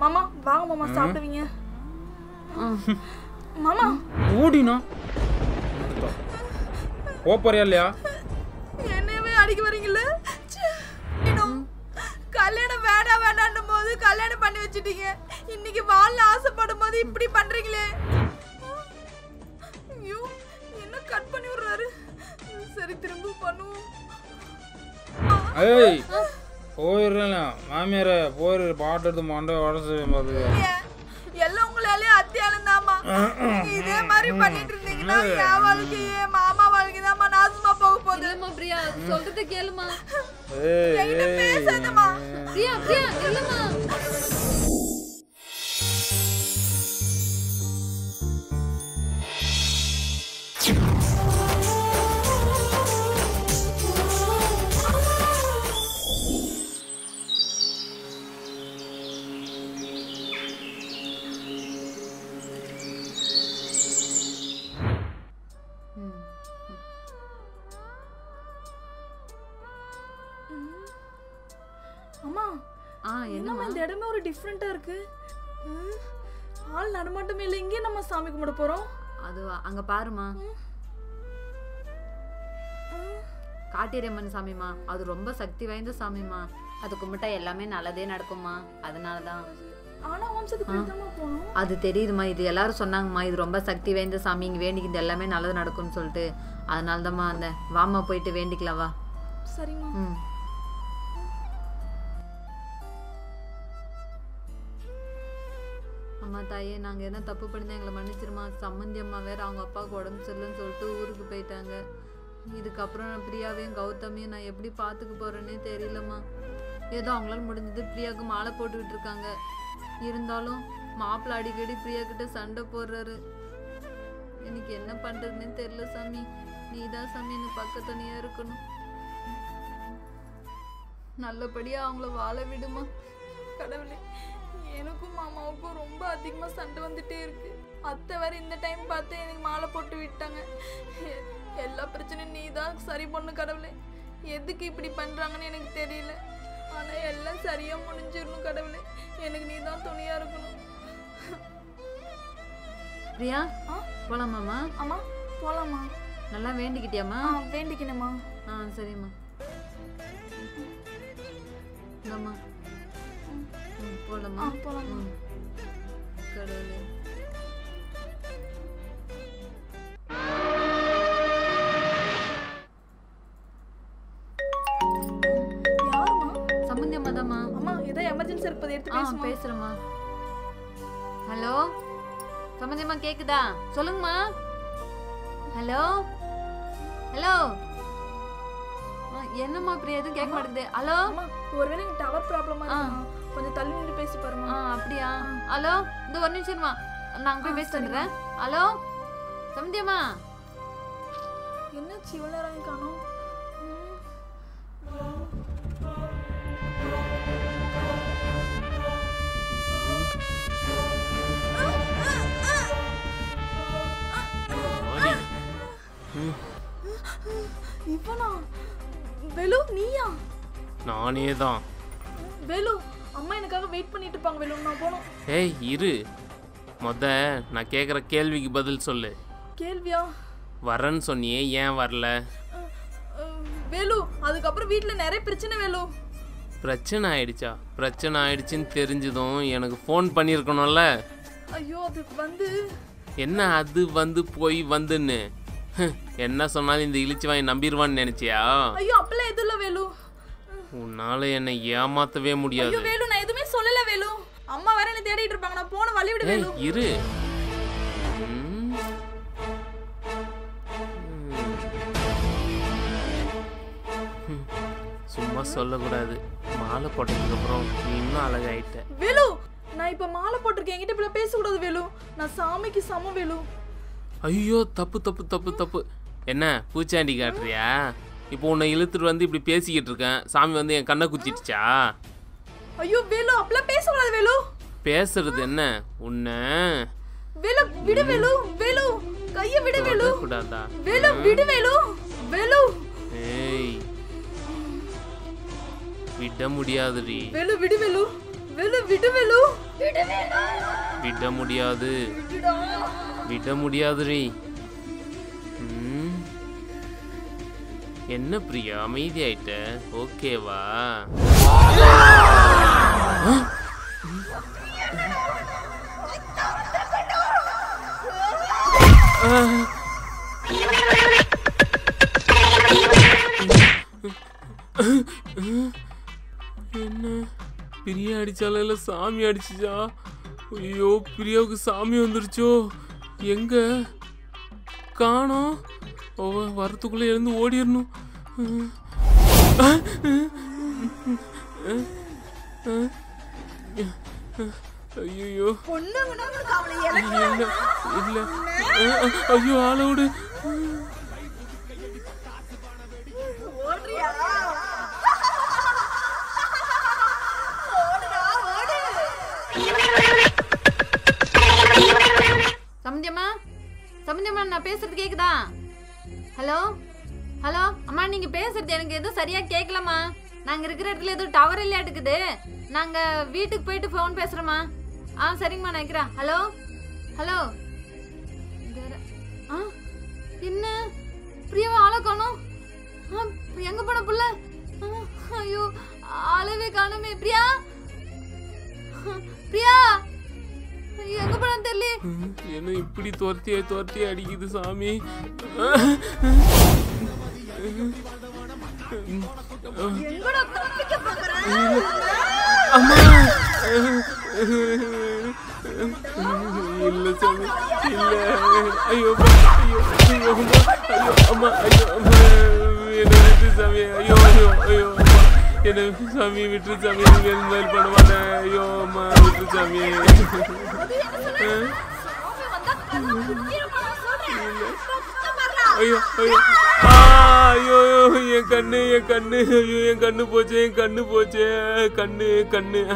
மாமா வாங்க மாமா சாப்பிடுவீங்க மாமா ஓடினா போறியா இல்லையா என்னவே அடிக்க வரீங்கல்ல ச்சே. இன்னும் கல்யாணம் வேண்டாம் வேண்டாம் போது கல்யாணம் பண்ணி வச்சிட்டீங்க இன்னைக்கு வாழ ஆசைப்படும் போது இப்படி பண்றீங்களே ஐயோ என்ன கட் பண்ணி விடுறாரு சரி திரும்ப பண்ணுவோம் ஏய் போயிடுறேன் மாமியார போயிரு பாட்டு எடுத்து மண்டை உடச்சு பார்த்து ஏன்? எல்லாம் உங்களாலே அத்தியாலம் தாமா இதே மாதிரி பண்ணிட்டு இருந்தீங்கன்னா என் வாழ்க்கை என் மாமா வாழ்க்கை தாம்மா நாசமா போக போகுது இல்லம்மா பிரியா சொல்றத கேளுமா ஏய் என்கிட்ட ஏய், பேசாதம்மா பிரியா பிரியா இல்லம்மா அம்மா ஆ என்னம்மா என்னம்மா இந்த இடமே ஒரு டிஃப்ரெண்டா இருக்கு ம், ஆள் நடமாட்டமே இல்லை இங்கே நம்ம சாமி கும்பிட போறோம் அது அங்க பாருமா காட்டேரியம்மன் சாமிமா அது ரொம்ப சக்தி வாய்ந்த சாமிமா அது கும்பிட்டா எல்லாமே நல்லதே நடக்குமா அதனாலதான் ஆனா வம்சத்துக்கு தான் போகணும் அது தெரியுதுமா இது எல்லாரும் சொன்னாங்கம்மா இது ரொம்ப சக்தி வாய்ந்த சாமி இங்க வேண்டிக்கிது எல்லாமே நல்லது நடக்கும்னு சொல்லிட்டு அதனால தான்மா அந்த வாமா போயிட்டு வேண்டிக்கலாம் வா சரிம்மா ம் அம்மா தாயே நாங்கள் என்ன தப்பு பண்ணிதான் எங்களை மன்னிச்சிருமா சம்மந்தி அம்மா வேற அவங்க அப்பாவுக்கு உடம்பு சரியில்லைன்னு சொல்லிட்டு ஊருக்கு போயிட்டாங்க இதுக்கப்புறம் நான் பிரியாவையும் கௌதமியும் நான் எப்படி பார்த்துக்க போறேன்னே தெரியலம்மா ஏதோ அவங்களால முடிஞ்சது பிரியாவுக்கு மாலை போட்டுக்கிட்டு இருக்காங்க இருந்தாலும் மாப்பிள்ளை அடிக்கடி பிரியா கிட்ட சண்டை போடுறாரு எனக்கு என்ன பண்றதுன்னே தெரியல சாமி நீதான் சாமி எனக்கு பக்கத்தனியா இருக்கணும் நல்லபடியா அவங்கள வாழ விடுமா கடவுளே எனக்கும் மாமாவுக்கும் ரொம்ப அதிகமா சண்டை வந்துட்டே இருக்கு அத்தை வேற இந்த டைம் பார்த்து எனக்கு மாலை போட்டு விட்டாங்க எ- எல்லா பிரச்சனையும் நீ தான் சரி பண்ணு கடவுளே எதுக்கு இப்படி பண்றாங்கன்னு எனக்கு தெரியல ஆனா எல்லாம் சரியா முடிஞ்சிடணும் கடவுளே எனக்கு நீ தான் துணையா இருக்கணும் பிரியா ஆ? போலாமாம்மா அம்மா போலாமா நல்லா வேண்டிக்கிட்டியாம்மா ஆ வேண்டிக்கணுமா ஆ சரிம்மா இந்தாம்மா ம் போலாமா ஆ போலாமா ம் கடவுளே யாருமா சம்பந்தி அம்மா தாம்மா அம்மா ஏதோ எமர்ஜென்சி இருப்பதை எடுத்து ஆ பேசுமா பேசுறேம்மா ஹலோ சம்பந்தி அம்மா கேக்குதா சொல்லுங்கம்மா ஹலோ ஹலோ ஆ, என்னம்மா பிரியா எதுவும் கேட்க மாட்டேங்குது ஹலோ அம்மா ஒருவேளை எனக்கு டவர் ப்ராப்ளமா ஆ. இருக்குமா கொஞ்சம் தள்ளி நின்று பேசி பாருமா ஆ அப்படியா ஹலோ இந்த ஒரு நிமிஷம்மா நான் போய் பேசிட்டு வந்துடுறேன் ஹலோ சம்பந்தியம்மா என்னாச்சு இவ்வளோ நேரம் காணும் இவனா வெலு நீயா நானே தான் வெலு அம்மா எனக்காக வெயிட் பண்ணிட்டு இருப்பாங்க வெலு நான் போனோம் ஏய் இரு மொத நான் கேட்குற கேள்விக்கு பதில் சொல்லு கேள்வியா வரேன்னு சொன்னியே ஏன் வரல அஹ், அஹ், வேலு அதுக்கப்புறம் வீட்ல நிறைய பிரச்சனை வேலு பிரச்சனை ஆயிடுச்சா பிரச்சனை ஆயிடுச்சுன்னு தெரிஞ்சதும் எனக்கு ஃபோன் பண்ணியிருக்கணும்ல ஐயோ அது வந்து என்ன அது வந்து போய் வந்துன்னு ஹ், என்ன சொன்னாலும் இந்த இழிச்சுவாய் நம்பிடுவான்னு நினைச்சியா ஐயோ அப்பெல்லாம் எதுவும் இல்ல வேலு உன்னால என்னை ஏமாத்தவே முடியாது ஐயோ வேலு நான் எதுவுமே சொல்லல வேலு அம்மா வேற என்ன தேடிட்டு இருப்பாங்க நான் போன வழி விடு ஏய் வேலு இரு ம். ம். சும்மா சொல்லக்கூடாது மாலை போட்டதுக்கு அப்புறம் நீ இன்னும் அழகாயிட்ட வேலு நான் இப்ப மாலை போட்டிருக்கேன் என்கிட்ட இப்படி பேசக்கூடாது வேலு நான் சாமிக்கு சம வேலு ஐயோ தப்பு தப்பு தப்பு தப்பு என்ன பூச்சாண்டி காட்டுறியா இப்போ உன்னை இழுத்துட்டு வந்து இப்படி பேசிக்கிட்டு இருக்கேன் சாமி வந்து என் கண்ணை குத்திடுச்சா ஐயோ வேலு அப்பெல்லாம் பேசக்கூடாது வேலு பேசுறது என்ன உன்னை வேலு விடு வேலு வேலு கைய விடு வேலு கூடாதா வேலு விடு வேலு வேலு ஏய் விட முடியாதுடி வேலு விடு வேலு வேலு விடு வேலு விடு விட முடியாது விட முடியாதுரி ம். என்ன பிரியா அமைதியாயிட்ட ஓகேவா என்ன பிரியா அடிச்சால இல்ல சாமி அடிச்சுச்சா ஐயோ பிரியாவுக்கு சாமி வந்துருச்சோ எங்க காணோம் அவ வரத்துக்குள்ள எழுந்து ஓடிடணும் ஐயோ இல்ல இல்ல ஐயோ ஆளை விடு சமந்தியம்மா சமந்தியம்மா நான் பேசுறது கேக்குதா ஹலோ ஹலோ அம்மா நீங்க பேசுறது எனக்கு எதுவும் சரியா கேட்கலம்மா நாங்க இருக்கிற இடத்துல எதுவும் டவர் இல்லையாட்டுக்குது நாங்க வீட்டுக்கு போயிட்டு ஃபோன் பேசுறோம்மா ஆ சரிங்கம்மா நான் வைக்கிறேன் ஹலோ ஹலோ இங்க வர. ஆ என்ன பிரியாவை ஆளை காணோம் ஆ எங்க போன புள்ள ஆ, ஐயோ ஆளவே காணுமே பிரியா பிரியா எங்க போன தெரியல என்ன இப்படி துரத்தியே துரத்தியே அடிக்குது சாமி அம்மா இல்ல சாமி இல்ல ஐயோ அம்மா, ஐயோ ஐயோ அம்மா ஐயோ அம்மா ஐயோ அம்மா என்ன விட்டு சாமி ஐயோ ஐயோ ஐயோ அம்மா என்ன சாமி விட்டு சாமி நீங்க இந்த பண்ண மாட்டேன் ஐயோ அம்மா விட்டு சாமி ஐயோ ஐயோ ஆ, ஐயோ ஐயோ, என் கண்ணு என் கண்ணு ஐயோ என் கண்ணு போச்சு என் கண்ணு போச்சு கண்ணு கண்ணு ஆ?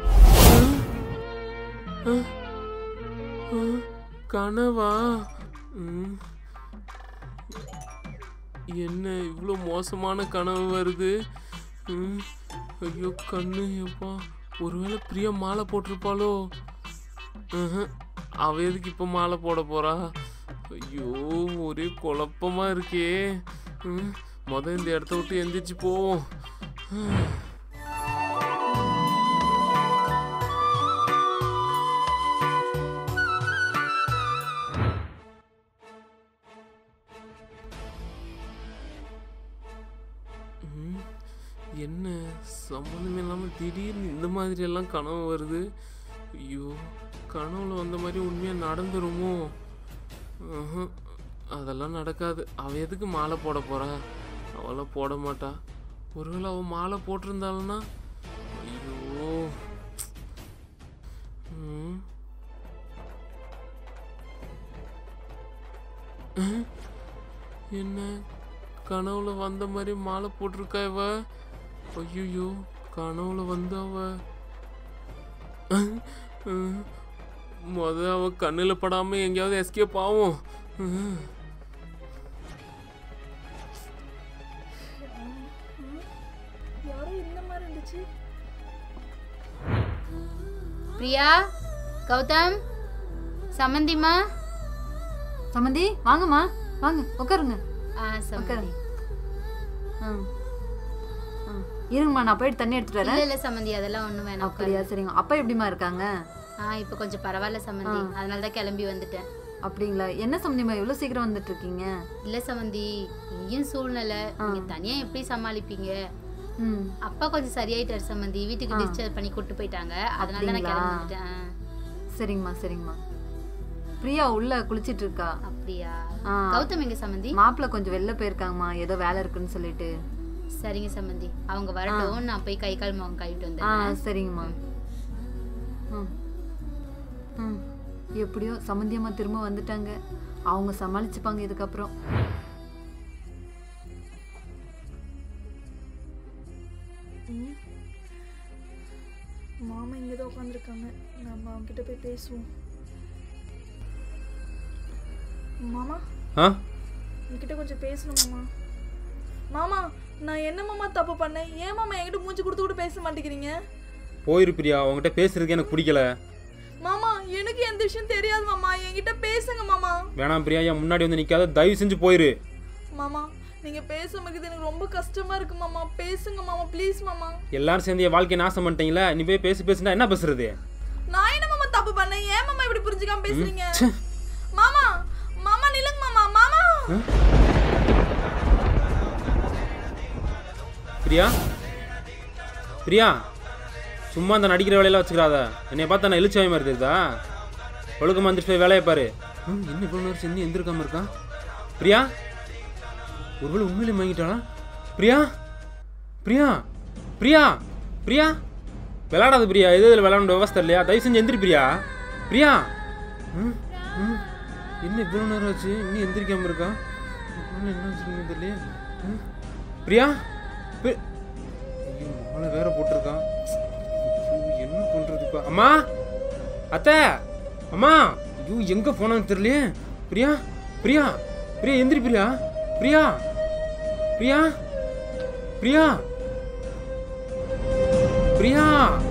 ஆ? ஆ? கனவா ம். என்ன இவ்வளோ மோசமான கனவு வருது ம். ஐயோ கண்ணு எப்பா ஒருவேளை பிரியா மாலை போட்டிருப்பாளோ ம்ஹும். அவ எதுக்கு இப்போ மாலை போட போறா ஐயோ ஒரே குழப்பமா இருக்கே ம், முத இந்த இடத்த விட்டு எந்திரிச்சு போவோம் ம், என்ன சம்மந்தம் இல்லாமல் திடீர்னு இந்த மாதிரி எல்லாம் கனவு வருது ஐயோ கனவுல வந்த மாதிரி உண்மையாக நடந்துருமோ ம்ஹும். அதெல்லாம் நடக்காது அவ எதுக்கு மாலை போட போறா அவளாம் போட மாட்டா ஒருவேளை அவ மாலை போட்டிருந்தாள்னா ஐயோ ம். அஹ். என்ன கனவுல வந்த மாதிரி மாலை போட்டிருக்கா இவ ஐயோ கனவுல வந்து அவ அஹ். அஹ். முத அவ கண்ணுல படாம எங்கேயாவது எஸ்கேப் ஆகும் அஹ். யாரோ இந்த மாதிரி இருந்துச்சு பிரியா கௌதம் சமந்திமா சமந்தி வாங்கம்மா வாங்க உட்காருங்க ஆ சமந்தி உட்காருங்க ஆ ஆ. இருங்கம்மா நான் போயிட்டு தண்ணி எடுத்துட்டு இல்ல வரேன் இல்ல சமந்தி அதெல்லாம் ஒண்ணும் வேணாம் அப்படியா சரிங்க அப்பா எப்படிம்மா இருக்காங்க ஆ இப்போ கொஞ்சம் பரவாயில்ல சமந்தி அதனால தான் கிளம்பி வந்துட்டேன் அப்படிங்களா என்ன சம்மந்திம்மா இவ்வளோ சீக்கிரம் வந்துட்டு இருக்கீங்க இல்ல சமந்தி இங்கேயும் சூழ்நிலை நீங்க தனியா எப்படி சமாளிப்பீங்க ம் அப்பா கொஞ்சம் சரியாயிட்டாரு சமந்தி வீட்டுக்கு டிஸ்சார்ஜ் பண்ணி கூட்டு போயிட்டாங்க அதனால தான் நான் அப்படிங்களா? கிளம்பி வந்துட்டேன் ஆ. சரிங்கம்மா சரிங்கம்மா பிரியா உள்ள குளிச்சிட்டு இருக்கா அப்படியா ஆ. கௌதம் எங்க சமந்தி மாப்பிள்ளை கொஞ்சம் வெளில போயிருக்காங்கம்மா ஏதோ வேலை இருக்குன்னு சொல்லிட்டு சரிங்க சமந்தி அவங்க வரட்டும் நான் போய் கை கால் முகம் கழுவிட்டு ஆ வந்தேன் சரிங்கம்மா ம் ம் எப்படியோ சம்மந்தியம்மா திரும்ப வந்துட்டாங்க அவங்க சமாளிச்சுப்பாங்க இதுக்கப்புறம் ம். மாமா இங்கே தான் உட்காந்துருக்காங்க நம்ம அவங்ககிட்ட போய் பேசுவோம் மாமா ஆ உங்ககிட்ட கொஞ்சம் பேசணும் மாமா மாமா நான் என்ன மாமா தப்பு பண்ணேன் ஏன் மாமா என்கிட்ட மூஞ்சி கொடுத்து கூட பேச மாட்டேங்கிறீங்க போயிரு பிரியா உங்ககிட்ட பேசுறதுக்கு எனக்கு பிடிக்கல மாமா எனக்கு எந்த விஷயம் தெரியாது மாமா என்கிட்ட பேசுங்க மாமா வேணாம் பிரியா என் முன்னாடி வந்து நிற்காத தயவு செஞ்சு போயிரு மாமா நீங்க பேச முடியுது எனக்கு ரொம்ப கஷ்டமா இருக்கு மாமா பேசுங்க மாமா ப்ளீஸ் மாமா எல்லாரும் சேர்ந்து என் வாழ்க்கையை நாசம் பண்ணிட்டீங்களா நீ போய் பேசி பேசுனா என்ன பேசுறது நான் என்ன மாமா தப்பு பண்ணேன் ஏன் மாமா இப்படி புரிஞ்சுக்காம பேசுறீங்க மாமா மாமா நில்லுங்க மாமா மாமா பிரியா பிரியா சும்மா அந்த நடிக்கிற வேலையெல்லாம் வச்சுக்கிறாத என்னைய பார்த்தா நான் இழிச்சாய் மாதிரி தெரியுதா ஒழுக்கமா வந்துட்டு போய் வேலையை பாரு ம், என்ன இவ்வளோ நேரம் செஞ்சு எந்திருக்காம இருக்கா பிரியா ஒருவேளை உண்மையிலே வாங்கிட்டாளா பிரியா பிரியா பிரியா பிரியா விளையாடாத பிரியா எது இதில் விளையாட விவஸ்தை இல்லையா தயவு செஞ்சு எந்திரி பிரியா பிரியா ம், ம். என்ன இவ்வளோ நேரம் ஆச்சு இன்னும் எந்திரிக்காம இருக்கா இவ்வளவு என்ன வச்சுருக்கீங்க தெரியலையே ம். பிரியா பி- ஐயோ மாலை வேற போட்டிருக்கான் ஐயோ, என்ன பண்றது இப்ப அம்மா அத்தை அம்மா ஐயோ எங்க போனான்னு தெரியலையே பிரியா பிரியா பிரியா எந்திரி பிரியா பிரியா பிரியா பிரியா பிரியா